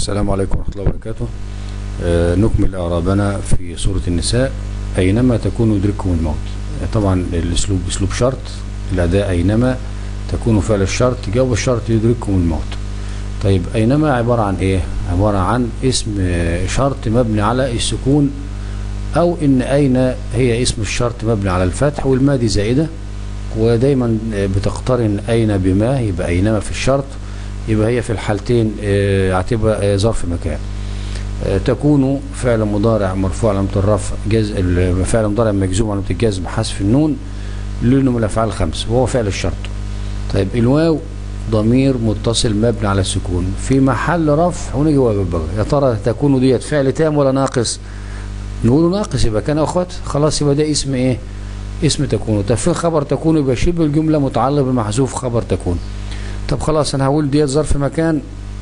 السلام عليكم ورحمة الله وبركاته آه، نكمل إعرابنا في سورة النساء أينما تكون يدرككم الموت آه، طبعا الأسلوب أسلوب شرط الأداء أينما تكون فعل الشرط جواب الشرط يدرككم الموت طيب أينما عبارة عن إيه عبارة عن اسم آه، شرط مبني على السكون أو إن أين هي اسم الشرط مبني على الفتح والما دي زائدة ودايما آه، بتقترن أين بما يبقى أينما في الشرط يبقى هي في الحالتين آه، هتبقى آه، ظرف مكان آه، تكون فعل مضارع مرفوع علامة الرفع جز فعل مضارع مجزوم علامة الجزم حذف النون لأنه من الأفعال الخمس وهو فعل الشرط طيب الواو ضمير متصل مبني على السكون في محل رفع ونيجي واو بقى يا ترى تكون ديت فعل تام ولا ناقص نقول ناقص يبقى كان اخوات خلاص يبقى ده اسم ايه اسم تكون طب في خبر تكون يبقى شبه الجمله متعلق بمحذوف خبر تكون طب خلاص انا هقول ديت ظرف مكان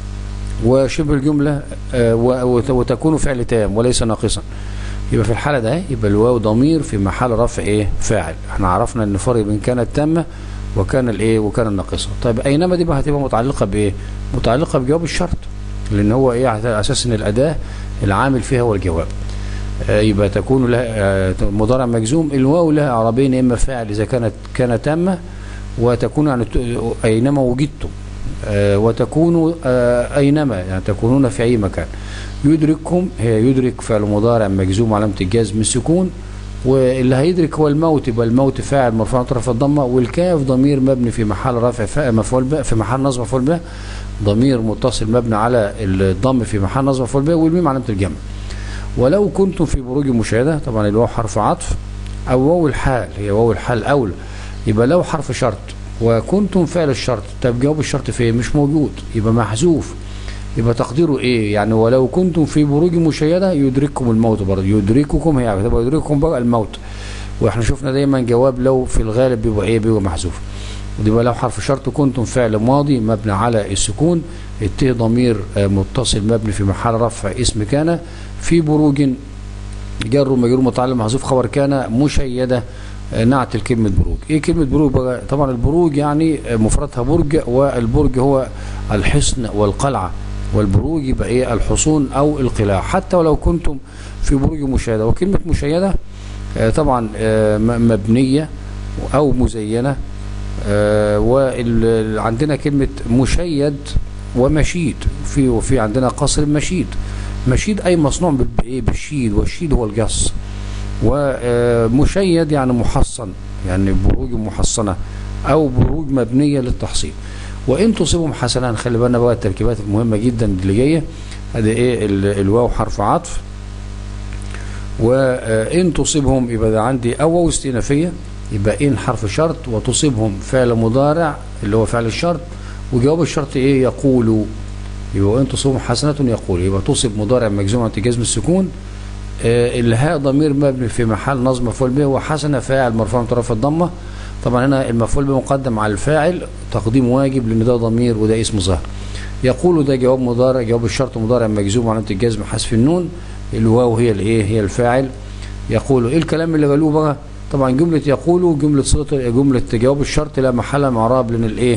وشبه الجمله آه، و- وت- وتكون فعل تام وليس ناقصا يبقى في الحاله ده يبقى الواو ضمير في محل رفع ايه فاعل احنا عرفنا ان الفرق بين كانت تامه وكان الايه وكان الناقصه طيب اينما دي بقى هتبقى متعلقه بايه متعلقه بجواب الشرط لان هو ايه على اساس ان الاداه العامل فيها هو الجواب آه، يبقى تكون لها آه، مضارع مجزوم الواو لها اعرابين اما فاعل اذا كانت كانت تامه وتكون يعني ت- اينما وجدتم آه، وتكون آه، اينما يعني تكونون في اي مكان يدرككم هي يدرك فعل مضارع مجزوم علامه الجزم السكون واللي هيدرك هو الموت يبقى الموت فاعل مرفوع عن طرف الضمه والكاف ضمير مبني في محل رفع فا- مفعول به في محل نصب مفعول به ضمير متصل مبني على الضم في محل نصب مفعول به والميم علامه الجمع ولو كنتم في بروج مشاهده طبعا الواو حرف عطف او واو الحال هي واو الحال اولى يبقى لو حرف شرط وكنتم فعل الشرط طب جواب الشرط فين مش موجود يبقى محذوف يبقى تقديره ايه يعني ولو كنتم في بروج مشيده يدرككم الموت برضه يدرككم هي هتبقى يدرككم بقى الموت واحنا شفنا دايما جواب لو في الغالب بيبقى ايه بيبقى محذوف يبقى لو حرف شرط كنتم فعل ماضي مبني على السكون الت ضمير آه، متصل مبني في محل رفع اسم كان في بروج جر ومجرور متعلم محذوف خبر كان مشيده آه، نعت الكلمة بروج ايه كلمة بروج بقى طبعا البروج يعني آه، مفردها برج والبرج هو الحصن والقلعة والبروج يبقى ايه الحصون او القلاع حتى ولو كنتم في بروج مشاهدة وكلمة مشيدة آه، طبعا آه، م- مبنية او مزينة وعندنا كلمة مشيد ومشيد في وفي عندنا قصر مشيد مشيد اي مصنوع بال- بإيه؟ بالشيد والشيد هو الجص ومشيد يعني محصن يعني بروج محصنة أو بروج مبنية للتحصين وإن تصيبهم حسنة خلي بالنا بقى التركيبات المهمة جدا اللي جاية هذا إيه ال- الواو حرف عطف وإن تصيبهم يبقى ده عندي أو واو استئنافية يبقى إن حرف شرط وتصيبهم فعل مضارع اللي هو فعل الشرط وجواب الشرط إيه يقول يبقى وإن تصيبهم حسنة يقول يبقى تصيب مضارع مجزوم عن جزم السكون آه، الهاء ضمير مبني في محل نصب مفعول به وحسنه فاعل مرفوع من طرف الضمه طبعا هنا المفعول به مقدم على الفاعل تقديم واجب لان ده ضمير وده اسم ظاهر يقول ده جواب مضارع جواب الشرط مضارع مجزوم علامه الجزم حذف النون الواو هي الايه هي الفاعل يقول ايه الكلام اللي قالوه بقى طبعا جمله يقول جمله صيغه جمله جواب الشرط لا محل من اعراب لان الايه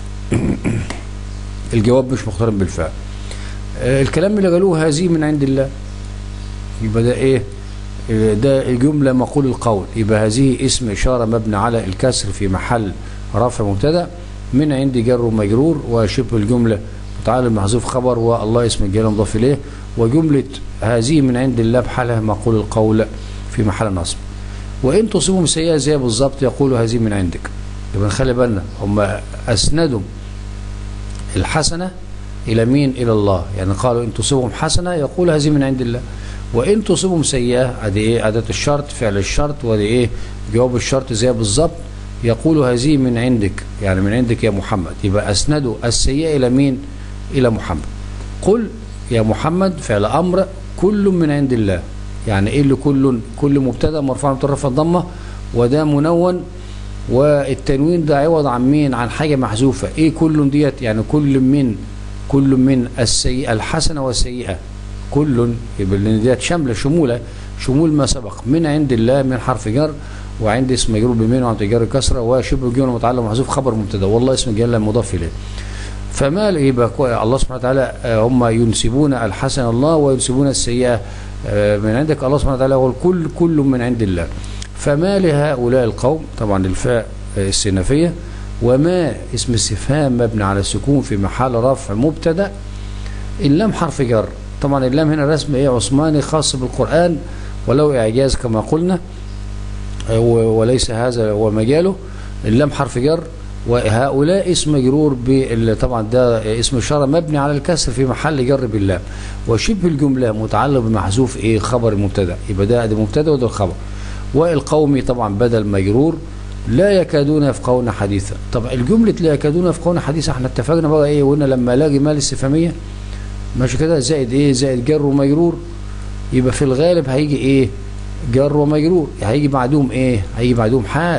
الجواب مش مقترن بالفعل آه، الكلام اللي قالوه هذه من عند الله يبقى ده ايه آه، ده الجملة مقول القول يبقى هذه اسم إشارة مبني على الكسر في محل رفع مبتدا من عند جر ومجرور وشبه الجملة متعلم محذوف خبر والله اسم الجلالة مضاف إليه وجملة هذه من عند الله بحالها مقول القول في محل نصب وإن تصيبهم سيئة زي بالظبط يقولوا هذه من عندك يبقى نخلي بالنا هم أسندوا الحسنة إلى مين إلى الله يعني قالوا إن تصيبهم حسنة يقول هذه من عند الله وإن تصيبهم سيئة أدي إيه أداة الشرط فعل الشرط ودي إيه جواب الشرط زي بالظبط يقول هذه من عندك يعني من عندك يا محمد يبقى أسندوا السيئة إلى مين إلى محمد قل يا محمد فعل أمر كل من عند الله يعني إيه اللي كل كل مبتدا مرفوع من طرف الضمة وده منون والتنوين ده عوض عن مين عن حاجة محذوفة ايه كل ديت يعني كل من كل من السيئة الحسنة والسيئة كل يبقى لان ديت شاملة شمولة شمول ما سبق من عند الله من حرف جر وعند اسم مجرور بمين وعند جر كسرة وشبه جملة متعلق محذوف خبر مبتدا والله اسم الجلالة مضاف إليه فما يبقى كو- الله سبحانه وتعالى آه، هم ينسبون الحسن الله وينسبون السيئة آه، من عندك الله سبحانه وتعالى يقول كل كل من عند الله فما لهؤلاء القوم طبعا الفاء آه، السنفية وما اسم استفهام مبني على السكون في محل رفع مبتدا اللام حرف جر طبعا اللام هنا رسم ايه عثماني خاص بالقرآن ولو إعجاز كما قلنا آه، و- وليس هذا هو مجاله اللام حرف جر وهؤلاء اسم مجرور بال- طبعا ده اسم إشارة مبني على الكسر في محل جر باللام وشبه الجملة متعلق بمحذوف ايه خبر المبتدا يبقى ده ده مبتدا وده الخبر والقومي طبعا بدل مجرور لا يكادون يفقهون حديثا طب الجملة لا يكادون يفقهون حديثا احنا اتفقنا بقى ايه وقلنا لما الاقي مال استفهامية ماشي كده زائد ايه زائد جر ومجرور يبقى في الغالب هيجي ايه جر ومجرور هيجي بعدهم ايه هيجي بعدهم حال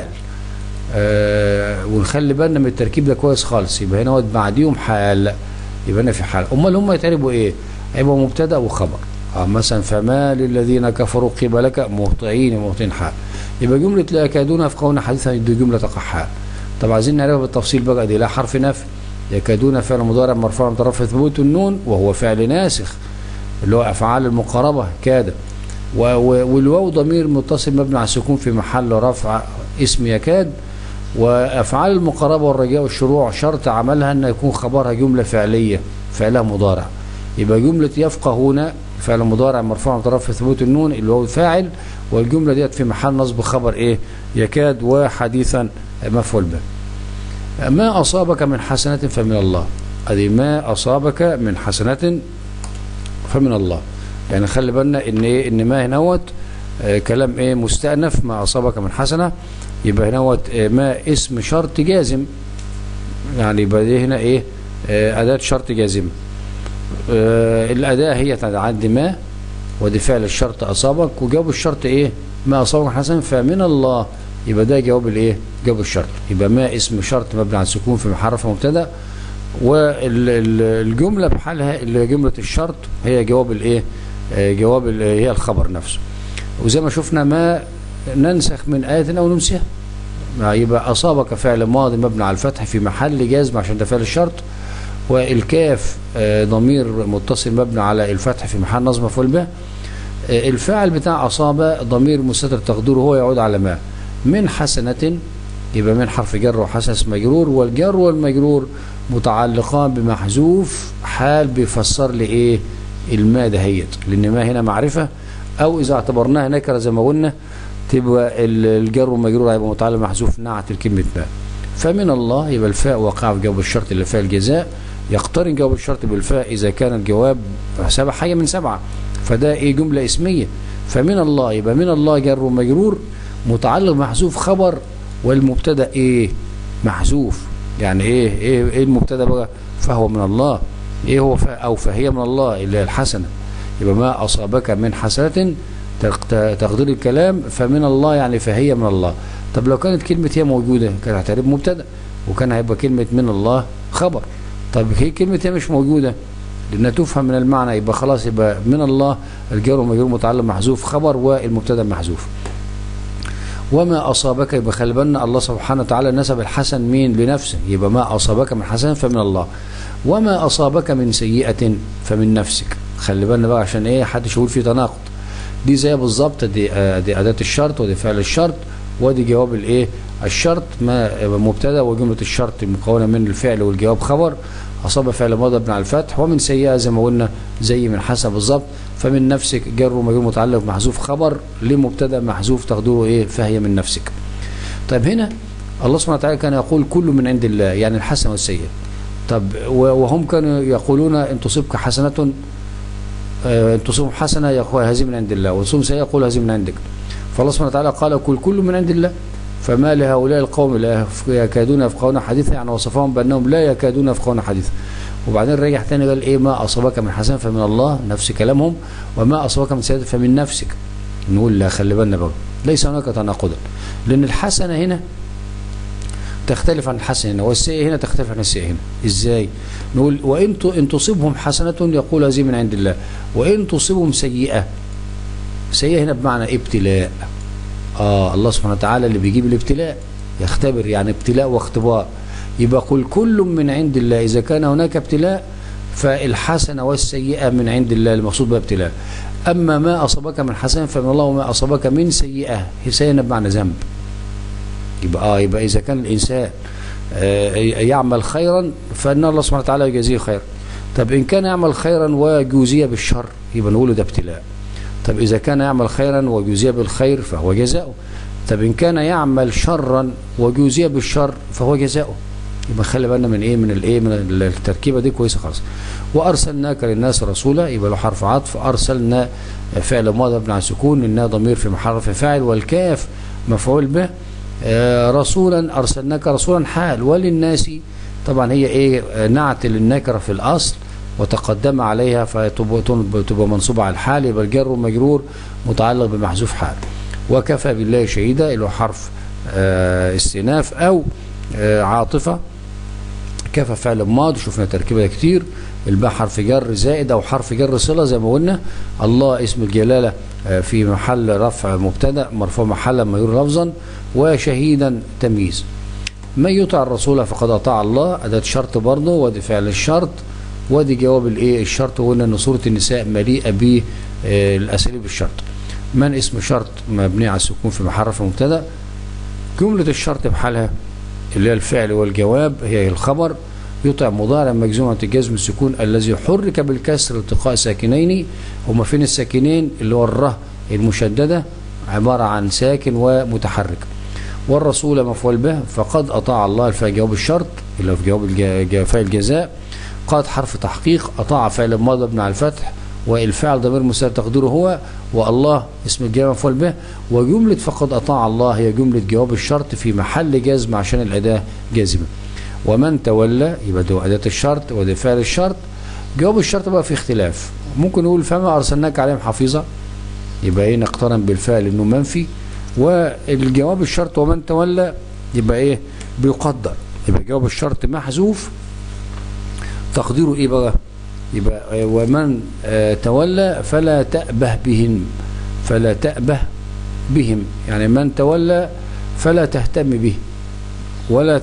آه ونخلي بالنا من التركيب ده كويس خالص يبقى هنا وقت بعديهم حال يبقى هنا في حال امال هم يتعربوا ايه هيبقى مبتدا وخبر اه مثلا فما للذين كفروا قبلك مهطعين مهطعين حال يبقى جمله لا يكادون يفقهون حديثا دي جمله تقع حال طب عايزين نعرفها بالتفصيل بقى دي لا حرف نفي يكادون فعل مضارع مرفوع بطرف ثبوت النون وهو فعل ناسخ اللي هو افعال المقاربه كاد و- و- والواو ضمير متصل مبني على السكون في محل رفع اسم يكاد وافعال المقاربه والرجاء والشروع شرط عملها ان يكون خبرها جمله فعليه فعلها مضارع يبقى جمله يفقهون فعل مضارع مرفوع بطرف ثبوت النون اللي هو الفاعل والجمله ديت في محل نصب خبر ايه يكاد وحديثا مفعول به ما أصابك من حسنة فمن الله هذه ما أصابك من حسنة فمن الله يعني خلي بالنا ان ايه ان ما هنوت آه كلام ايه مستأنف ما أصابك من حسنة يبقى هنوت آه ما اسم شرط جازم يعني يبقى دي هنا ايه آه أداة شرط جازمة آه الأداة هي تعد ما ودي فعل الشرط أصابك وجواب الشرط ايه ما أصابك من حسنة فمن الله يبقى ده جواب الايه جواب الشرط يبقى ما اسم شرط مبني على السكون في محل رفع مبتدا والجمله بحالها اللي جمله الشرط هي جواب الايه آه، جواب ال- هي الخبر نفسه وزي ما شفنا ما ننسخ من آية أو ننسيها ما يبقى أصابك فعل ماضي مبني على الفتح في محل جزم عشان ده فعل الشرط والكاف آه، ضمير متصل مبني على الفتح في محل نصب مفعول به آه، الفاعل بتاع أصاب ضمير مستتر تقديره هو يعود على ما من حسنة يبقى من حرف جر وحسن اسم مجرور والجر والمجرور متعلقان بمحذوف حال بيفسر لي ايه الماء دهيت لان ما هنا معرفة او اذا اعتبرناها نكرة زي ما قلنا تبقى ال- الجر والمجرور هيبقى متعلق بمحذوف نعت الكلمة ما فمن الله يبقى الفاء وقع في جواب الشرط اللي فيها الجزاء يقترن جواب الشرط بالفاء اذا كان الجواب سبع حاجة من سبعة فده ايه جملة اسمية فمن الله يبقى من الله جر ومجرور متعلق محذوف خبر والمبتدا ايه محذوف يعني ايه ايه ايه المبتدا بقى فهو من الله ايه هو ف- او فهي من الله اللي هي الحسنه يبقى ما اصابك من حسنه تق- تقدير الكلام فمن الله يعني فهي من الله طب لو كانت كلمه هي موجوده كانت هتعرف مبتدا وكان هيبقى كلمه من الله خبر طب هي كلمه هي مش موجوده لانها تفهم من المعنى يبقى خلاص يبقى من الله الجار والمجرور متعلق محذوف خبر والمبتدا محذوف وما أصابك يبقى خلي بالنا الله سبحانه وتعالى نسب الحسن مين لنفسه يبقى ما أصابك من حسن فمن الله وما أصابك من سيئة فمن نفسك خلي بالنا بقى عشان ايه حدش يقول في تناقض دي زي بالظبط دي, آه دي أداة الشرط ودي فعل الشرط ودي جواب الايه الشرط ما مبتدا وجملة الشرط مكونة من الفعل والجواب خبر أصاب فعل ماضي مبني على الفتح ومن سيئة زي ما قلنا زي من حسن بالظبط فمن نفسك جر ومجرور متعلق محذوف خبر لمبتدا محذوف تقديره ايه فهي من نفسك طيب هنا الله سبحانه وتعالى كان يقول كل من عند الله يعني الحسن والسيئة طب و- وهم كانوا يقولون ان تصبك حسنة آه، ان تصبهم حسنة يقول هذه من عند الله وتصوم سيئة يقول هذه من عندك فالله سبحانه وتعالى قال كل كل من عند الله فما لهؤلاء القوم لا يف- يكادون يفقهون حديثا يعني وصفهم بانهم لا يكادون يفقهون حديثا وبعدين رجع تاني قال ايه ما اصابك من حسن فمن الله نفس كلامهم وما اصابك من سيئة فمن نفسك نقول لا خلي بالنا بقى ليس هناك تناقضا لان الحسنه هنا تختلف عن الحسنه هنا والسيئه هنا تختلف عن السيئه هنا ازاي نقول وان ت- ان تصيبهم حسنه يقول هذه من عند الله وان تصيبهم سيئه سيئه هنا بمعنى ابتلاء اه الله سبحانه وتعالى اللي بيجيب الابتلاء يختبر يعني ابتلاء واختبار يبقى قل كل من عند الله إذا كان هناك ابتلاء فالحسنة والسيئة من عند الله المقصود بها ابتلاء أما ما أصابك من حسنة فمن الله وما أصابك من سيئة هي سيئة بمعنى ذنب يبقى آه يبقى إذا كان الإنسان آه يعمل خيرا فإن الله سبحانه وتعالى يجازيه خيرا طب إن كان يعمل خيرا وجوزي بالشر يبقى نقول ده ابتلاء طب إذا كان يعمل خيرا وجوزي بالخير فهو جزاؤه طب إن كان يعمل شرا وجوزي بالشر فهو جزاؤه يبقى خلي بالنا من ايه من الايه من التركيبه دي كويسه خالص وارسلناك للناس رسولا يبقى له حرف عطف ارسلنا فعل ماضي مبني على السكون انها ضمير في محل رفع فاعل والكاف مفعول به آه رسولا ارسلناك رسولا حال وللناس طبعا هي ايه نعت للنكره في الاصل وتقدم عليها فتبقى منصوبه على الحال يبقى الجر ومجرور متعلق بمحذوف حال وكفى بالله شهيدا اللي هو حرف آه استئناف او آه عاطفه كفى فعل ماضي شفنا تركيبه كتير الباء حرف جر زائد او حرف جر صله زي ما قلنا الله اسم الجلاله في محل رفع مبتدا مرفوع محلا مجرور لفظا وشهيدا تمييز من يطع الرسول فقد اطاع الله اداه شرط برضه وادي فعل الشرط وادي جواب الايه الشرط وقلنا ان سوره النساء مليئه بالاساليب الشرط من اسم شرط مبني على السكون في محل رفع مبتدا جمله الشرط بحالها اللي هي الفعل والجواب هي الخبر يطع مضارع مجزوم عن جزم السكون الذي حرك بالكسر التقاء ساكنين هما فين الساكنين اللي هو الره المشددة عبارة عن ساكن ومتحرك والرسول مفعول به فقد أطاع الله في جواب الشرط اللي في جواب فعل الجزاء قد حرف تحقيق أطاع فعل ماضي مبني على الفتح والفعل ضمير مستتر تقديره هو والله اسم الجواب مفعول به وجملة فقد أطاع الله هي جملة جواب الشرط في محل جزم عشان الأداة جازمة ومن تولى يبقى ده أداة الشرط وده فعل الشرط جواب الشرط بقى في اختلاف ممكن نقول فما أرسلناك عليهم حفيظة يبقى ايه نقترن بالفعل انه منفي والجواب الشرط ومن تولى يبقى ايه بيقدر يبقى جواب الشرط محذوف تقديره ايه بقى يبقى ومن آه تولى فلا تأبه بهم فلا تأبه بهم يعني من تولى فلا تهتم به ولا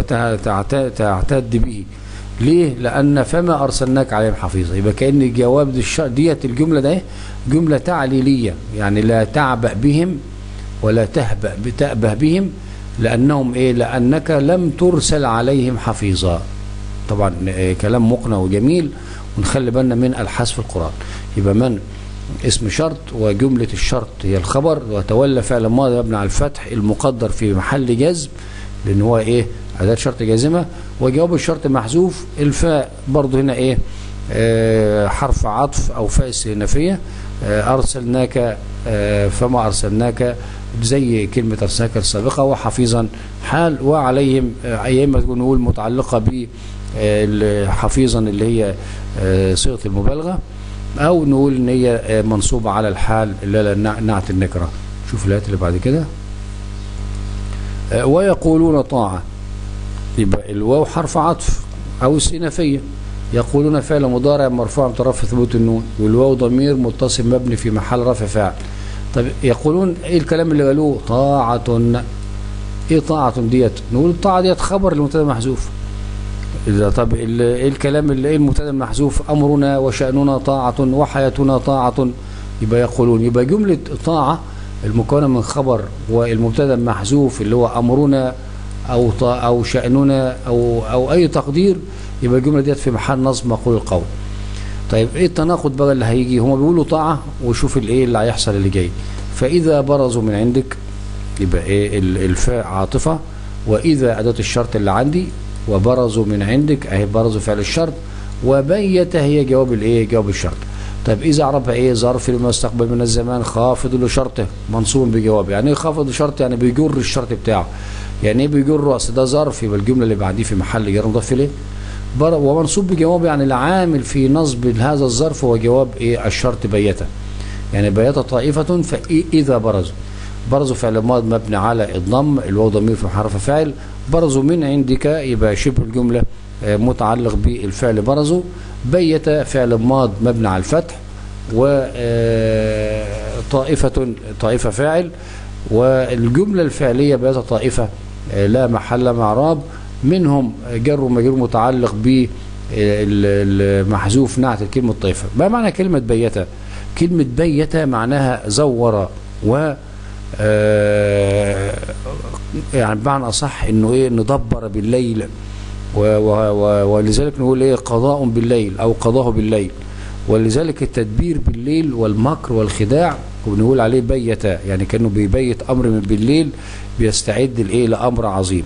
تعتد به ليه لأن فما أرسلناك عليهم حفيظا يبقى كأن الجواب ديت الجملة ده جملة تعليلية يعني لا تعبأ بهم ولا تهبأ تأبه بهم لأنهم إيه لأنك لم ترسل عليهم حفيظا طبعا كلام مقنع وجميل ونخلي بالنا من الحذف في القرآن يبقى من اسم شرط وجملة الشرط هي الخبر وتولى فعل ماضي مبني على الفتح المقدر في محل جزم لأن هو إيه أداة شرط جازمة وجواب الشرط محذوف الفاء برضه هنا إيه آه حرف عطف أو فاء استئنافية آه أرسلناك آه فما أرسلناك زي كلمة أرسلناك السابقة وحفيظا حال وعليهم يا إما نقول متعلقة ب حفيظا اللي هي صيغة المبالغة أو نقول إن هي منصوبة على الحال اللي هي نعت النكرة شوف الآيات اللي بعد كده ويقولون طاعة يبقى الواو حرف عطف أو استئنافية يقولون فعل مضارع مرفوع بطرف ثبوت النون والواو ضمير متصل مبني في محل رفع فاعل طب يقولون ايه الكلام اللي قالوه طاعة ايه طاعة ديت نقول الطاعة ديت خبر المبتدا محذوف طب ايه الكلام اللي ايه المبتدا المحذوف امرنا وشأننا طاعة وحياتنا طاعة يبقى يقولون يبقى جملة طاعة المكونة من خبر والمبتدا محذوف اللي هو امرنا او او شأننا او او اي تقدير يبقى الجمله ديت في محل نصب مقول القول طيب ايه التناقض بقى اللي هيجي هم بيقولوا طاعه وشوف الايه اللي هيحصل اللي جاي فاذا برزوا من عندك يبقى ايه الفاء عاطفه واذا اداه الشرط اللي عندي وبرزوا من عندك اهي برزوا فعل الشرط وبيت هي جواب الايه جواب الشرط طيب اذا عرفها ايه ظرف للمستقبل من الزمان خافض لشرطه منصوب بجواب يعني ايه خافض لشرط يعني بيجر الشرط بتاعه يعني ايه بيجر اصل ده ظرف يبقى الجمله اللي بعديه في محل جر مضاف اليه ومنصوب بجواب يعني العامل في نصب هذا الظرف هو جواب ايه الشرط بيته يعني بيت طائفة فإذا برزوا برزوا فعل ماض مبني على الضم الواو ضمير في حرف فاعل برزوا من عندك يبقى شبه الجملة متعلق بالفعل برزوا بيت فعل ماض مبني على الفتح وطائفة طائفة فاعل والجملة الفعلية بيت طائفة لا محل مع راب منهم جر ومجرور متعلق بالمحذوف نعت الكلمة الطائفة ما معنى كلمة بيتة كلمة بيتة معناها زور و آه، يعني بمعنى أصح إنه إيه ندبر بالليل و و و ولذلك نقول إيه قضاء بالليل أو قضاه بالليل ولذلك التدبير بالليل والمكر والخداع وبنقول عليه بيتة يعني كأنه بيبيت أمر من بالليل بيستعد لإيه لأمر عظيم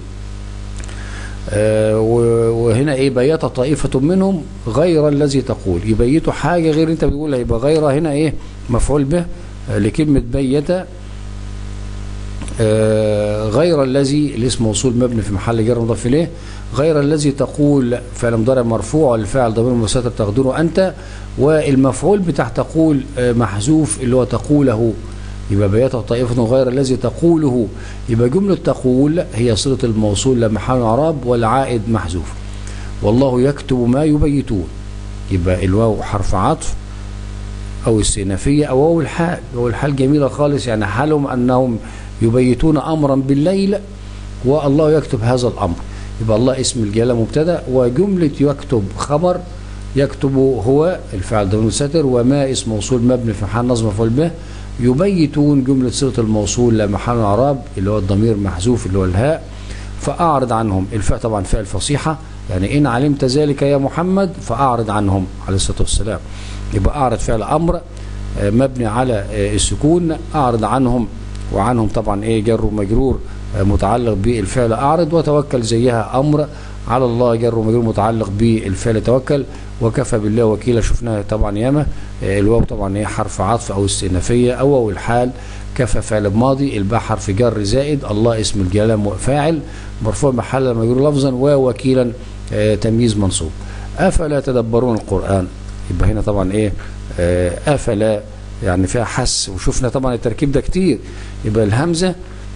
آه، و- وهنا ايه بيت طائفة منهم غير الذي تقول يبيتوا حاجة غير انت بتقولها يبقى غير هنا ايه مفعول به آه، لكلمة بيت آه، غير الذي الاسم موصول مبني في محل جر مضاف اليه غير الذي تقول فعل مضارع مرفوع والفاعل ضمير مستتر تقديره انت والمفعول بتاع تقول آه، محذوف اللي هو تقوله يبقى بيت طائفة غير الذي تقوله يبقى جملة تقول هي صلة الموصول لا محل اعراب والعائد محذوف والله يكتب ما يبيتون يبقى الواو حرف عطف او استئنافيه او واو الحال واو الحال جميله خالص يعني حالهم انهم يبيتون امرا بالليل والله يكتب هذا الامر يبقى الله اسم الجلاله مبتدا وجمله يكتب خبر يكتب هو الفعل ضمير مستتر وما اسم موصول مبني في محل نصب مفعول به يبيتون جمله صله الموصول لا محل اعراب اللي هو الضمير محذوف اللي هو الهاء فاعرض عنهم الفاء طبعا فاء الفصيحه يعني ان علمت ذلك يا محمد فاعرض عنهم عليه الصلاه والسلام يبقى اعرض فعل امر آه، مبني على آه، السكون اعرض عنهم وعنهم طبعا ايه جر ومجرور آه، متعلق بالفعل اعرض وتوكل زيها امر على الله جر ومجرور متعلق بالفعل توكل وكفى بالله وكيلا شفناها طبعا ياما آه، الواو طبعا هي حرف عطف او استئنافيه او واو الحال كفى فعل ماضي الباء حرف جر زائد الله اسم الجلاله فاعل مرفوع محل مجرور لفظا ووكيلا آه، تمييز منصوب افلا يتدبرون القران يبقى هنا طبعا ايه آه، افلا يعني فيها حس وشفنا طبعا التركيب ده كتير يبقى الهمزه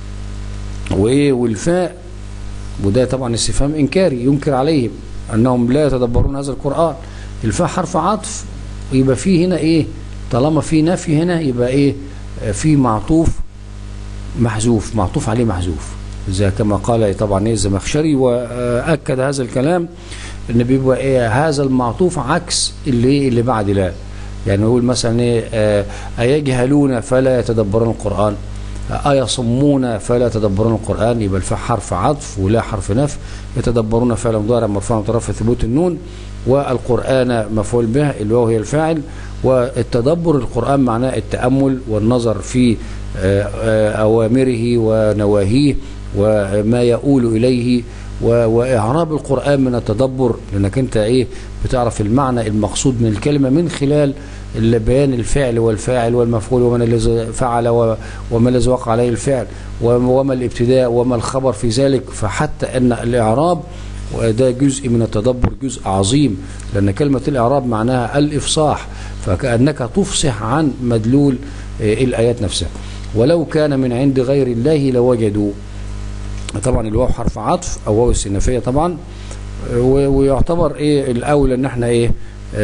وايه والفاء وده طبعا استفهام انكاري ينكر عليهم انهم لا يتدبرون هذا القران الفاء حرف عطف يبقى فيه هنا ايه طالما في نفي هنا يبقى ايه آه، في معطوف محذوف معطوف عليه محذوف زي كما قال طبعا ايه الزمخشري واكد هذا الكلام ان بيبقى ايه هذا المعطوف عكس اللي اللي بعد لا يعني يقول مثلا ايه آه، ايجهلون فلا يتدبرون القران ايصمون فلا يتدبرون القران يبقى الفاء حرف عطف ولا حرف نفي يتدبرون فعل مضارع مرفوع مترفع ثبوت النون والقران مفعول به اللي هو هي الفاعل والتدبر القران معناه التامل والنظر في آه، آه، اوامره ونواهيه وما يؤول اليه و- واعراب القران من التدبر لانك انت ايه بتعرف المعنى المقصود من الكلمه من خلال ال- بيان الفعل والفاعل والمفعول ومن الذي فعل و- وما الذي وقع عليه الفعل وما وما الابتداء وما الخبر في ذلك فحتى ان الاعراب وده جزء من التدبر جزء عظيم لأن كلمة الإعراب معناها الإفصاح فكأنك تفصح عن مدلول آه، الآيات نفسها ولو كان من عند غير الله لوجدوا طبعا الواو حرف عطف أو واو السنفية طبعا آه، و- ويعتبر إيه الأولى إن احنا إيه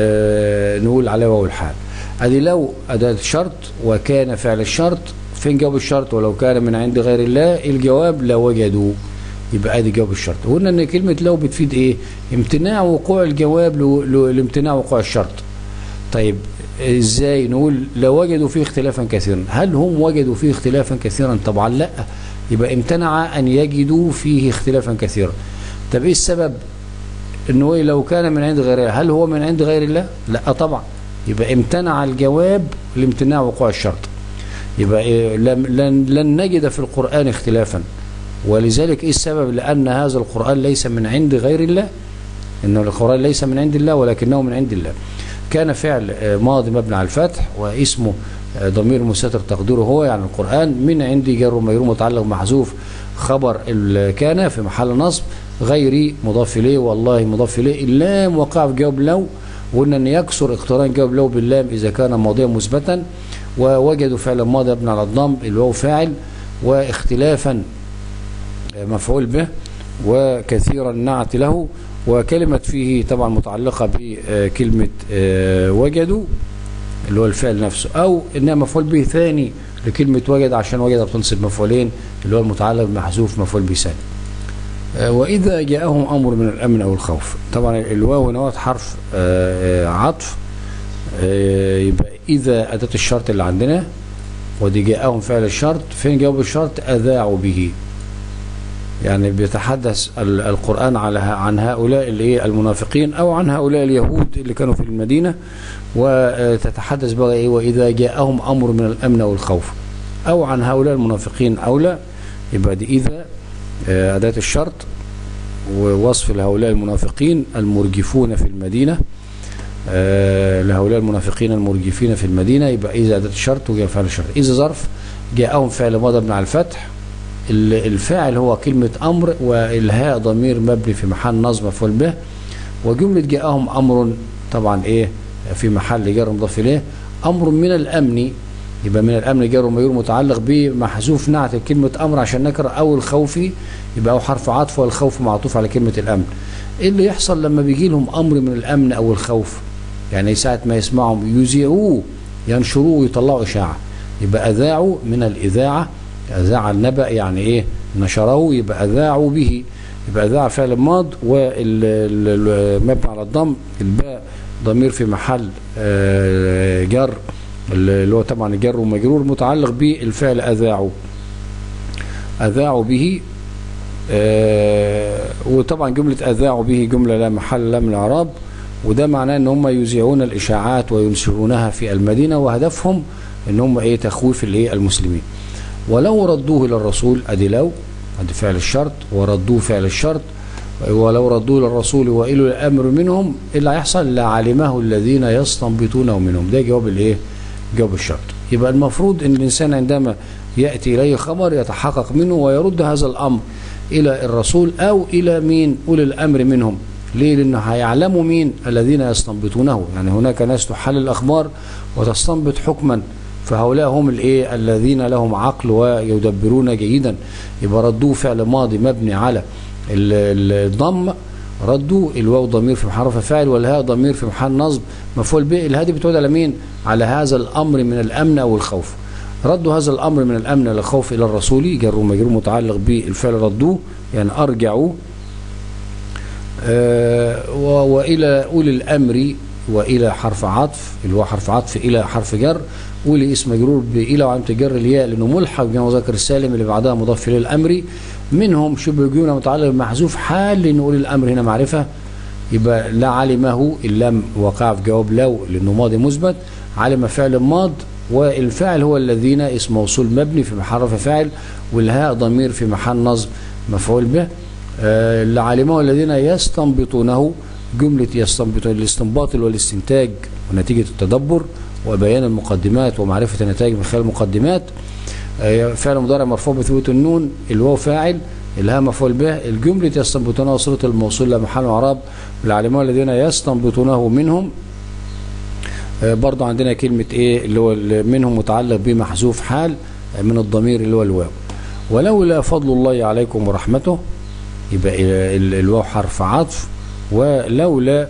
آه نقول عليه واو الحال ادي لو أداة شرط وكان فعل الشرط فين جواب الشرط ولو كان من عند غير الله الجواب لوجدوا يبقى ادي جواب الشرط قلنا ان كلمه لو بتفيد ايه امتناع وقوع الجواب ل- ل- لامتناع وقوع الشرط طيب ازاي نقول لو وجدوا فيه اختلافا كثيرا هل هم وجدوا فيه اختلافا كثيرا طبعا لا يبقى امتنع ان يجدوا فيه اختلافا كثيرا طب ايه السبب انه إيه لو كان من عند غير الله هل هو من عند غير الله لا طبعا يبقى امتنع الجواب لامتناع وقوع الشرط يبقى إيه لم لن, لن نجد في القرآن اختلافا ولذلك ايه السبب لأن هذا القرآن ليس من عند غير الله إن القرآن ليس من عند الله ولكنه من عند الله كان فعل آه، ماضي مبني على الفتح واسمه آه، ضمير مستتر تقديره هو يعني القرآن من عندي جر ومجرور متعلق محذوف خبر ال- كان في محل نصب غيري مضاف إليه والله مضاف إليه اللام وقع في جواب لو وقلنا أن يكسر اقتران جواب لو باللام إذا كان ماضيا مثبتا ووجدوا فعلا ماضي مبني على الضم اللي هو فاعل واختلافا مفعول به وكثيرا نعت له وكلمة فيه طبعا متعلقة بكلمة آه، وجدوا اللي هو الفعل نفسه أو إنها مفعول به ثاني لكلمة وجد عشان وجد بتنصب مفعولين اللي هو المتعلق بمحذوف مفعول به ثاني آه، وإذا جاءهم أمر من الأمن أو الخوف طبعا الواو هنا حرف آه، آه، عطف آه، يبقى إذا أداة الشرط اللي عندنا ودي جاءهم فعل الشرط فين جواب الشرط أذاعوا به يعني بيتحدث ال- القرآن على عن هؤلاء اللي إيه المنافقين أو عن هؤلاء اليهود اللي كانوا في المدينة وتتحدث بقى إيه وإذا جاءهم أمر من الأمن أو الخوف أو عن هؤلاء المنافقين أو لا يبقى دي إذا آه، أداة الشرط ووصف لهؤلاء المنافقين المرجفون في المدينة آه، لهؤلاء المنافقين المرجفين في المدينة يبقى إذا أداة الشرط وجاء فعل الشرط إذا ظرف جاءهم فعل ماضي مع الفتح ال- الفاعل هو كلمة أمر والهاء ضمير مبني في محل نصب مفعول به وجملة جاءهم أمر طبعا إيه في محل جر مضاف إليه أمر من الأمن يبقى من الأمن جر ومجرور متعلق به محذوف نعت كلمة أمر عشان نكره أو الخوفي يبقى أو حرف عطف والخوف معطوف على كلمة الأمن إيه اللي يحصل لما بيجي لهم أمر من الأمن أو الخوف يعني ساعة ما يسمعهم يذيعوه ينشروه ويطلعوا إشاعة يبقى أذاعوا من الإذاعة أذاع النبأ يعني إيه نشروه يبقى أذاعوا به يبقى أذاع فعل ماض والمبني على الضم الباء ضمير في محل آه، جر اللي هو طبعا الجر ومجرور متعلق بالفعل أذاعوا أذاعوا به آه، وطبعا جملة أذاعوا به جملة لا محل لها من الإعراب وده معناه ان هم يذيعون الاشاعات وينشرونها في المدينه وهدفهم ان هم ايه تخويف الايه المسلمين ولو ردوه الى الرسول ادي لو ادي فعل الشرط وردوه فعل الشرط ولو ردوه للرسول والى الامر منهم إيه اللي هيحصل لعلمه الذين يستنبطونه منهم ده جواب الايه جواب الشرط يبقى المفروض ان الانسان عندما ياتي اليه خبر يتحقق منه ويرد هذا الامر الى الرسول او الى مين اولي الامر منهم ليه لانه هيعلموا مين الذين يستنبطونه يعني هناك ناس تحلل الاخبار وتستنبط حكما فهؤلاء هم الايه الذين لهم عقل ويدبرون جيدا يبقى ردوه فعل ماضي مبني على ال- ال- الضم ردوا الواو ضمير في محل رفع فاعل والهاء ضمير في محل نصب مفعول به الهادي بتعود على مين على هذا الامر من الامن او الخوف ردوا هذا الامر من الامن الى الخوف الى الرسول جر ومجرور متعلق بالفعل ردوه يعني ارجعوا آه، و- والى اولي الامر والى حرف عطف اللي هو حرف عطف الى حرف جر اولي اسم مجرور بالى وعلامه جر الياء لانه ملحق بما مذكر السالم اللي بعدها مضاف اليه الامر منهم شبه جمله متعلق بمحذوف حال لان اولي الامر هنا معرفه يبقى لا علمه اللام وقع في جواب لو لانه ماضي مثبت علم فعل ماض والفاعل هو الذين اسم موصول مبني في محل رفع فاعل والهاء ضمير في محل نصب مفعول به آه، اللي علمه الذين يستنبطونه جملة يستنبطون الاستنباط والاستنتاج ونتيجة التدبر وبيان المقدمات ومعرفة النتائج من خلال المقدمات آه، فعل مضارع مرفوع بثبوت النون الواو فاعل الهاء مفعول به الجملة يستنبطونه صلة الموصول لا محل اعراب العلماء الذين يستنبطونه منهم آه، برضو عندنا كلمة ايه اللي هو اللي منهم متعلق بمحذوف حال آه، من الضمير اللي هو الواو ولولا فضل الله عليكم ورحمته يبقى ال- ال- الواو حرف عطف ولولا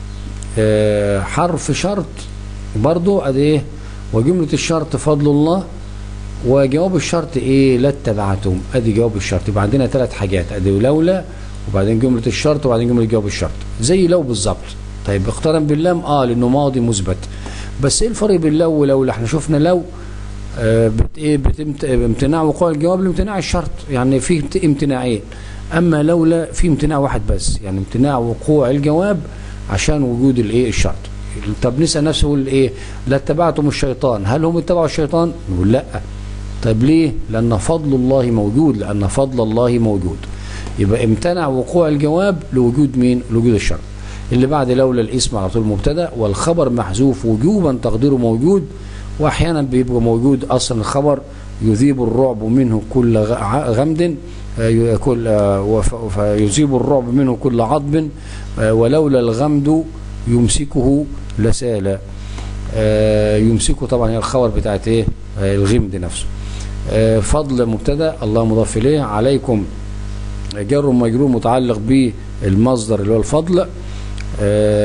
آه، حرف شرط برضو ادي ايه وجملة الشرط فضل الله وجواب الشرط ايه لا اتبعتم ادي جواب الشرط يبقى عندنا ثلاث حاجات ادي لولا وبعدين جملة الشرط وبعدين جملة جواب الشرط زي لو بالظبط طيب اقترن باللام اه لانه ماضي مثبت بس ايه الفرق بين لو ولولا احنا شفنا لو آه، بت ايه بتمت... امتناع وقوع الجواب لامتناع الشرط يعني في امت- امتناعين اما لولا في امتناع واحد بس يعني امتناع وقوع الجواب عشان وجود الايه الشرط طب نسال نفسه يقول ايه لا اتبعتم الشيطان هل هم اتبعوا الشيطان نقول لا طيب ليه لان فضل الله موجود لان فضل الله موجود يبقى امتنع وقوع الجواب لوجود مين لوجود الشرط اللي بعد لولا الاسم على طول مبتدا والخبر محذوف وجوبا تقديره موجود واحيانا بيبقى موجود اصلا الخبر يذيب الرعب منه كل غ- ع- غمد آه، ي- كل آه، وف- فيذيب الرعب منه كل عضب آه، ولولا الغمد يمسكه لسال آه، يمسكه طبعا هي الخبر بتاعت ايه آه، الغمد نفسه آه، فضل مبتدا الله مضاف اليه عليكم جر ومجرور متعلق بالمصدر اللي هو الفضل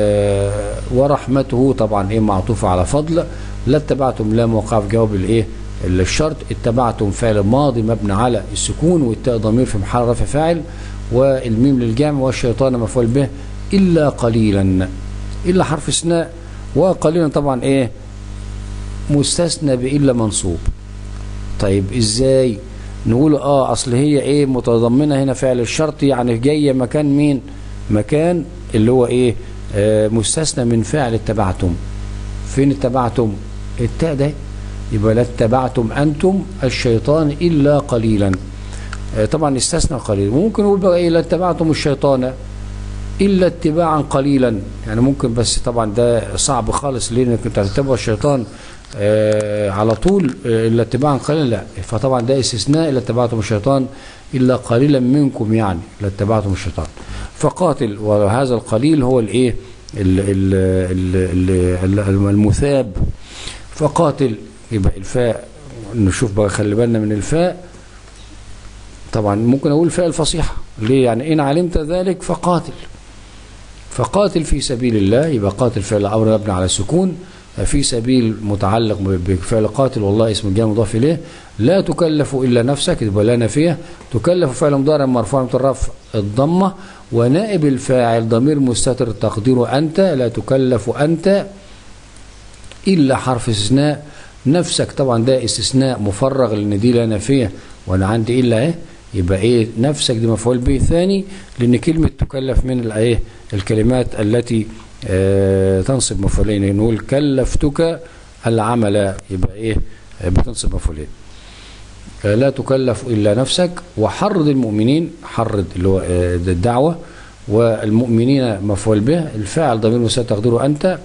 آه، ورحمته طبعا ايه معطوفه على فضل لا اتبعتم لام وقع في جواب الايه الشرط اتبعتم فعل ماضي مبني على السكون والتاء ضمير في محل رفع فاعل والميم للجمع والشيطان مفعول به الا قليلا الا حرف استثناء وقليلا طبعا ايه مستثنى بالا منصوب طيب ازاي نقول اه اصل هي ايه متضمنه هنا فعل الشرط يعني جايه مكان مين مكان اللي هو ايه آه مستثنى من فعل اتبعتم فين اتبعتم التاء ده يبقى لا اتبعتم انتم الشيطان الا قليلا آه طبعا استثنى قليلا ممكن نقول بقى ايه لا اتبعتم الشيطان الا اتباعا قليلا يعني ممكن بس طبعا ده صعب خالص ليه انك انت هتتبع الشيطان آه على طول آه الا اتباعا قليلا لا فطبعا ده استثناء الا اتبعتم الشيطان الا قليلا منكم يعني لا اتبعتم الشيطان فقاتل وهذا القليل هو الايه المثاب فقاتل يبقى الفاء نشوف بقى خلي بالنا من الفاء طبعا ممكن اقول الفاء الفصيحه ليه يعني ان علمت ذلك فقاتل فقاتل في سبيل الله يبقى قاتل فعل امر مبني على السكون في سبيل متعلق بفعل قاتل والله اسم الجامع مضاف اليه لا تكلف الا نفسك يبقى لا نافيه تكلف فعل مضارع مرفوع من الرفع الضمه ونائب الفاعل ضمير مستتر تقديره انت لا تكلف انت الا حرف استثناء نفسك طبعا ده استثناء مفرغ لان دي لا نافيه وانا عندي الا ايه يبقى ايه نفسك دي مفعول به ثاني لان كلمه تكلف من الايه الكلمات التي آه تنصب مفعولين نقول كلفتك العمل يبقى ايه بتنصب مفعولين آه لا تكلف الا نفسك وحرض المؤمنين حرض اللي هو آه الدعوه والمؤمنين مفعول به الفاعل ضمير مساء تقديره انت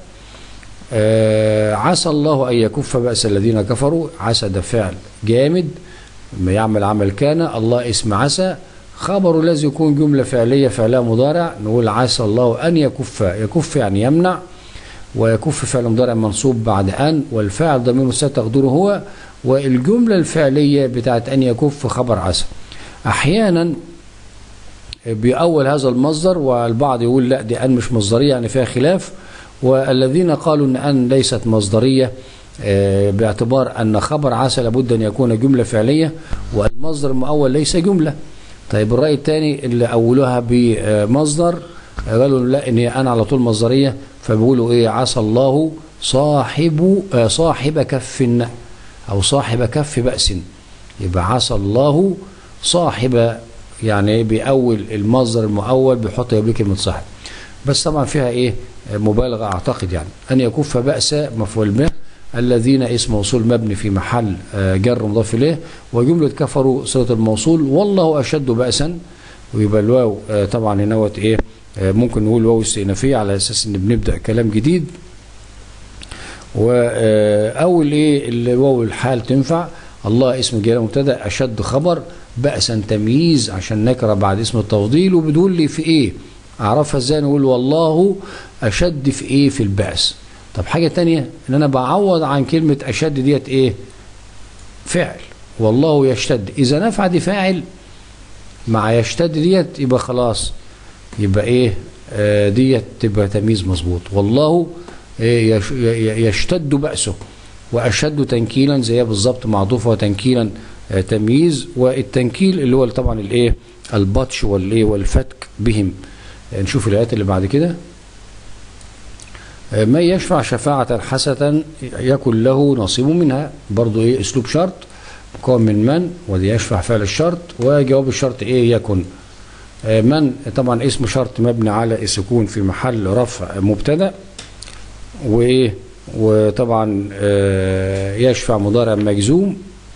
عسى الله ان يكف باس الذين كفروا عسى ده فعل جامد ما يعمل عمل كان الله اسم عسى خبر الذي يكون جملة فعلية فعلها مضارع نقول عسى الله أن يكف يكف يعني يمنع ويكف فعل مضارع منصوب بعد أن والفاعل ضمير مستتر تقديره هو والجملة الفعلية بتاعت أن يكف خبر عسى أحيانا بأول هذا المصدر والبعض يقول لا دي أن مش مصدرية يعني فيها خلاف والذين قالوا أن أن ليست مصدرية باعتبار أن خبر عسى لابد أن يكون جملة فعلية والمصدر المؤول ليس جملة طيب الرأي الثاني اللي أولوها بمصدر قالوا لا إن هي أنا على طول مصدرية فبيقولوا إيه عسى الله صاحب صاحب كف أو صاحب كف بأس يبقى عسى الله صاحب يعني بأول المصدر المؤول بيحط قبل كلمة صاحب بس طبعا فيها إيه مبالغة أعتقد يعني أن يكف بأس مفعول به الذين اسم موصول مبني في محل جر مضاف اليه وجمله كفروا صله الموصول والله اشد باسا ويبقى الواو طبعا هنا ايه ممكن نقول واو استئنافيه على اساس ان بنبدا كلام جديد واول ايه الواو الحال تنفع الله اسم جلاله مبتدا اشد خبر باسا تمييز عشان نكره بعد اسم التفضيل وبتقول لي في ايه اعرفها ازاي نقول والله اشد في ايه في البأس طب حاجة تانية ان انا بعوض عن كلمة اشد ديت ايه فعل والله يشتد اذا نفع دي فاعل مع يشتد ديت يبقى خلاص يبقى ايه آه ديت تبقى تمييز مظبوط والله إيه يش يشتد بأسه واشد تنكيلا زيها بالظبط معطوفه وتنكيلا آه تمييز والتنكيل اللي هو طبعا الايه البطش والايه والفتك بهم نشوف الايات اللي بعد كده من يشفع شفاعة حسنة يكن له نصيب منها برضو ايه اسلوب شرط مكون من من ودي يشفع فعل الشرط وجواب الشرط ايه يكن من طبعا اسم شرط مبني على السكون في محل رفع مبتدا وايه وطبعا يشفع مضارع مجزوم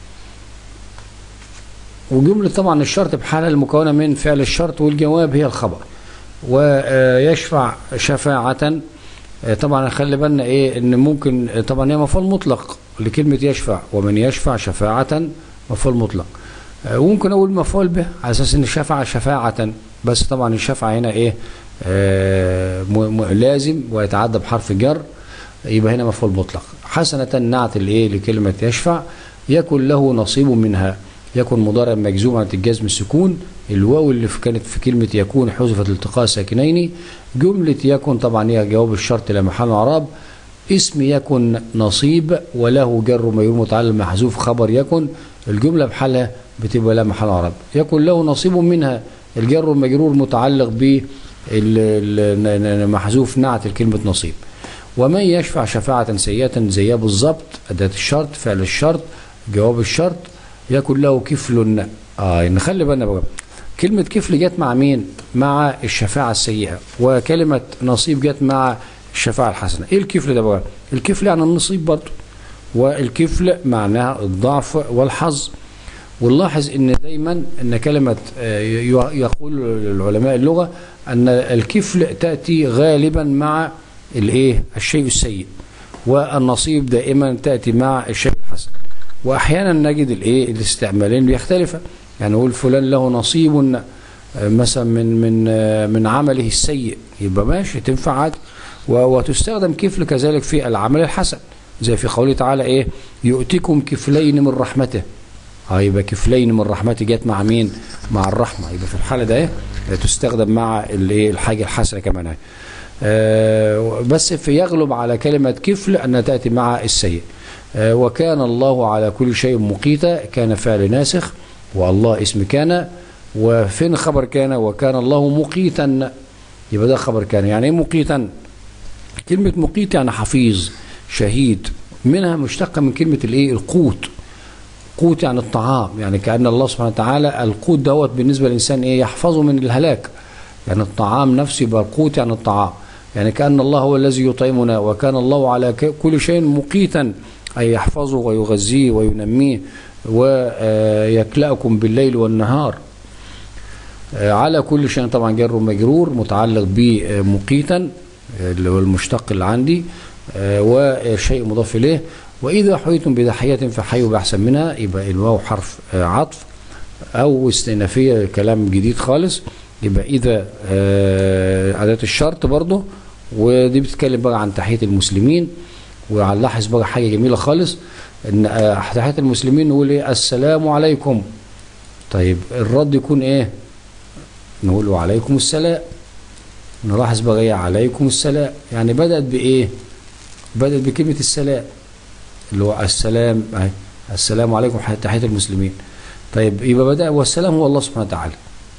وجملة طبعا الشرط بحالة المكونة من فعل الشرط والجواب هي الخبر ويشفع شفاعة طبعا خلي بالنا ايه ان ممكن طبعا هي مفعول مطلق لكلمه يشفع ومن يشفع شفاعه مفعول مطلق وممكن اقول مفعول به على اساس ان شفع شفاعه بس طبعا الشفع هنا ايه آه لازم ويتعدى بحرف جر يبقى هنا مفعول مطلق حسنه نعت الايه لكلمه يشفع يكن له نصيب منها يكن مضارع مجزوم عن الجزم السكون الواو اللي كانت في كلمة يكون حذفت التقاء ساكنين جملة يكن طبعا هي جواب الشرط لا محل اعراب اسم يكن نصيب وله جر مجرور متعلق محذوف خبر يكن الجملة بحالها بتبقى لا محل عرب يكن له نصيب منها الجر المجرور متعلق ب محذوف نعت الكلمة نصيب ومن يشفع شفاعة سيئة زيها بالظبط أداة الشرط فعل الشرط جواب الشرط يكن له كفل آه نخلي بالنا بقى كلمة كفل جت مع مين؟ مع الشفاعة السيئة وكلمة نصيب جت مع الشفاعة الحسنة ايه الكفل ده بقى؟ الكفل يعني النصيب برضه والكفل معناها الضعف والحظ ونلاحظ ان دايما ان كلمة يقول العلماء اللغة ان الكفل تأتي غالبا مع الايه الشيء السيء والنصيب دائما تأتي مع الشيء الحسن واحيانا نجد الايه الاستعمالين بيختلفا يعني نقول فلان له نصيب مثلا من من من عمله السيء يبقى ماشي تنفع عادي وتستخدم كفل كذلك في العمل الحسن زي في قوله تعالى ايه يؤتكم كفلين من رحمته اه يبقى كفلين من رحمته جت مع مين مع الرحمه يبقى في الحاله ده ايه تستخدم مع الايه الحاجه الحسنه كمان اهي آه بس في يغلب على كلمه كفل انها تاتي مع السيء آه وكان الله على كل شيء مقيتا كان فعل ناسخ والله اسم كان وفين خبر كان وكان الله مقيتا يبقى ده خبر كان يعني ايه مقيتا كلمه مقيت يعني حفيظ شهيد منها مشتقه من كلمه الايه القوت قوت يعني الطعام يعني كأن الله سبحانه وتعالى القوت دوت بالنسبة للإنسان إيه يحفظه من الهلاك يعني الطعام نفسه يبقى القوت يعني الطعام يعني كأن الله هو الذي يطعمنا وكان الله على كل شيء مقيتا أي يحفظه ويغذيه وينميه ويكلأكم بالليل والنهار على كل شيء طبعا جر مجرور متعلق بمقيتا اللي هو المشتق اللي عندي وشيء مضاف إليه وإذا حييتم بتحية فحيوا بأحسن منها يبقى الواو حرف عطف أو استئنافية كلام جديد خالص يبقى إذا أداة الشرط برضه ودي بتتكلم بقى عن تحية المسلمين وهنلاحظ بقى حاجة جميلة خالص إن تحية المسلمين نقول إيه السلام عليكم طيب الرد يكون إيه؟ نقول وعليكم السلام نلاحظ بقى إيه عليكم السلام يعني بدأت بإيه؟ بدأت بكلمة السلام اللي هو السلام اهي السلام عليكم تحية المسلمين طيب يبقى بدأ والسلام هو الله سبحانه وتعالى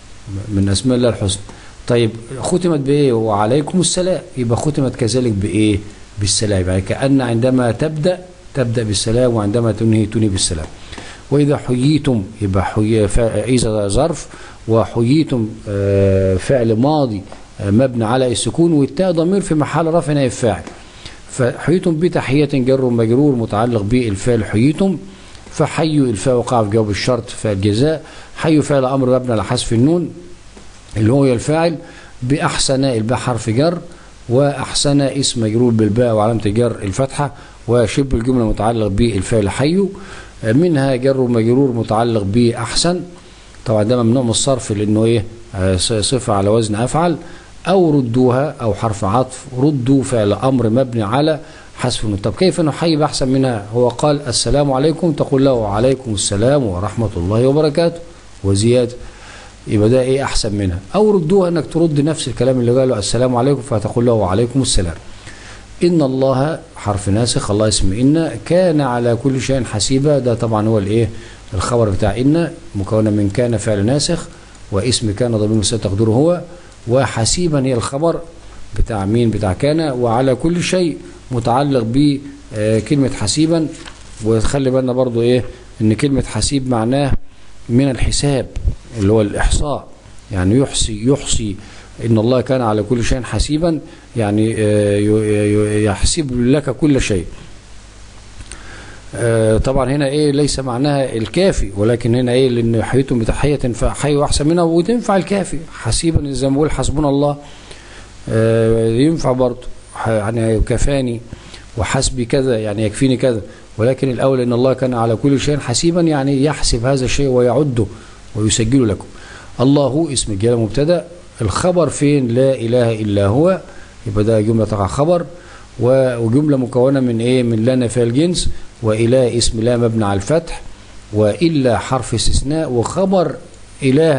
من أسماء الله الحسنى طيب ختمت بإيه وعليكم السلام يبقى ختمت كذلك بإيه بالسلام يعني كأن عندما تبدأ تبدأ بالسلام وعندما تنهي تنهي بالسلام وإذا حييتم يبقى حي إذا ظرف وحييتم فعل ماضي مبني على السكون والتاء ضمير في محل رفع نائب فاعل فحييتم بتحية جر مجرور متعلق بالفعل حييتم فحيوا الفاء وقع في جواب الشرط فالجزاء حيوا فعل أمر مبني على حذف النون اللي هو الفاعل بأحسن الباء حرف جر وأحسن اسم مجرور بالباء وعلامة جر الفتحة وشب الجملة متعلق بالفعل حيوا منها جر مجرور متعلق بأحسن طبعا ده ممنوع من الصرف لأنه إيه صفة على وزن أفعل أو ردوها أو حرف عطف ردوا فعل أمر مبني على حذف النون طب كيف نحيي بأحسن منها هو قال السلام عليكم تقول له وعليكم السلام ورحمة الله وبركاته وزيادة يبقى ده ايه احسن منها او ردوها انك ترد نفس الكلام اللي قاله السلام عليكم فتقول له وعليكم السلام ان الله حرف ناسخ الله اسم ان كان على كل شيء حسيبا ده طبعا هو الايه الخبر بتاع ان مكونه من كان فعل ناسخ واسم كان ضمير مستتر تقديره هو وحسيبا هي الخبر بتاع مين بتاع كان وعلى كل شيء متعلق بكلمة حسيبا وخلي بالنا برضو ايه ان كلمة حسيب معناه من الحساب اللي هو الإحصاء يعني يحصي يحصي إن الله كان على كل شيء حسيبا يعني يحسب لك كل شيء طبعا هنا ايه ليس معناها الكافي ولكن هنا ايه لان حييتم بتحيه فحيوا احسن منها وتنفع الكافي حسيبا زي ما بقول حسبنا الله ينفع برضه يعني كفاني وحسبي كذا يعني يكفيني كذا ولكن الاول ان الله كان على كل شيء حسيبا يعني يحسب هذا الشيء ويعده ويسجله لكم الله اسم الجلاله مبتدا الخبر فين لا اله الا هو يبقى ده جمله تقع خبر وجمله مكونه من ايه من لا نفي الجنس واله اسم لا مبني على الفتح والا حرف استثناء وخبر اله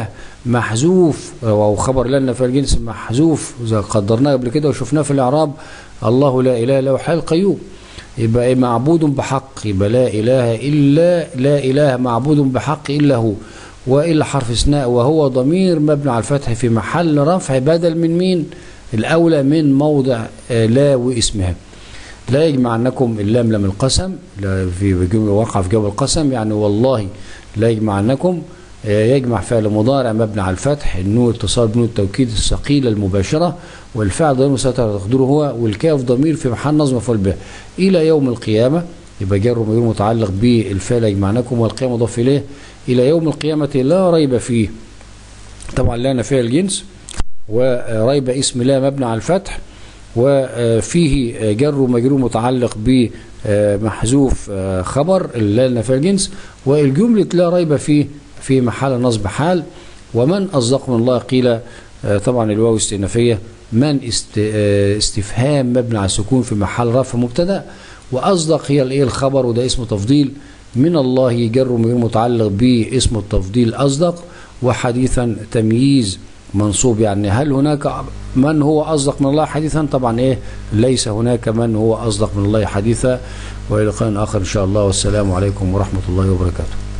محذوف او خبر لنا في الجنس محذوف اذا قدرناه قبل كده وشفناه في الاعراب الله لا اله الا هو الحي القيوم يبقى إيه معبود بحق يبقى لا اله الا لا اله معبود بحق الا هو والا حرف استثناء وهو ضمير مبني على الفتح في محل رفع بدل من مين الاولى من موضع آه، لا واسمها لا يجمعنكم اللام لام القسم لا في جمله وقع في جواب القسم يعني والله لا يجمعنكم آه، يجمع فعل مضارع مبني على الفتح النون اتصال بنون التوكيد الثقيله المباشره والفعل ضمير مسيطر تقديره هو والكاف ضمير في محل نصب مفعول به الى يوم القيامه يبقى جر ومجرور متعلق بالفعل يجمعنكم والقيامه مضاف اليه الى يوم القيامه لا ريب فيه طبعا لا نفي الجنس وريب اسم لا مبني على الفتح وفيه جر ومجرور متعلق بمحذوف خبر لا نفي الجنس والجملة لا ريب فيه في محل نصب حال ومن أصدق من الله قيل طبعا الواو استئنافية من است- استفهام مبني على السكون في محل رفع مبتدا وأصدق هي الايه الخبر وده اسم تفضيل من الله جر ومجرور متعلق باسم التفضيل أصدق وحديثا تمييز منصوب يعني هل هناك من هو أصدق من الله حديثا طبعا إيه ليس هناك من هو أصدق من الله حديثا وإلى لقاء آخر إن شاء الله والسلام عليكم ورحمة الله وبركاته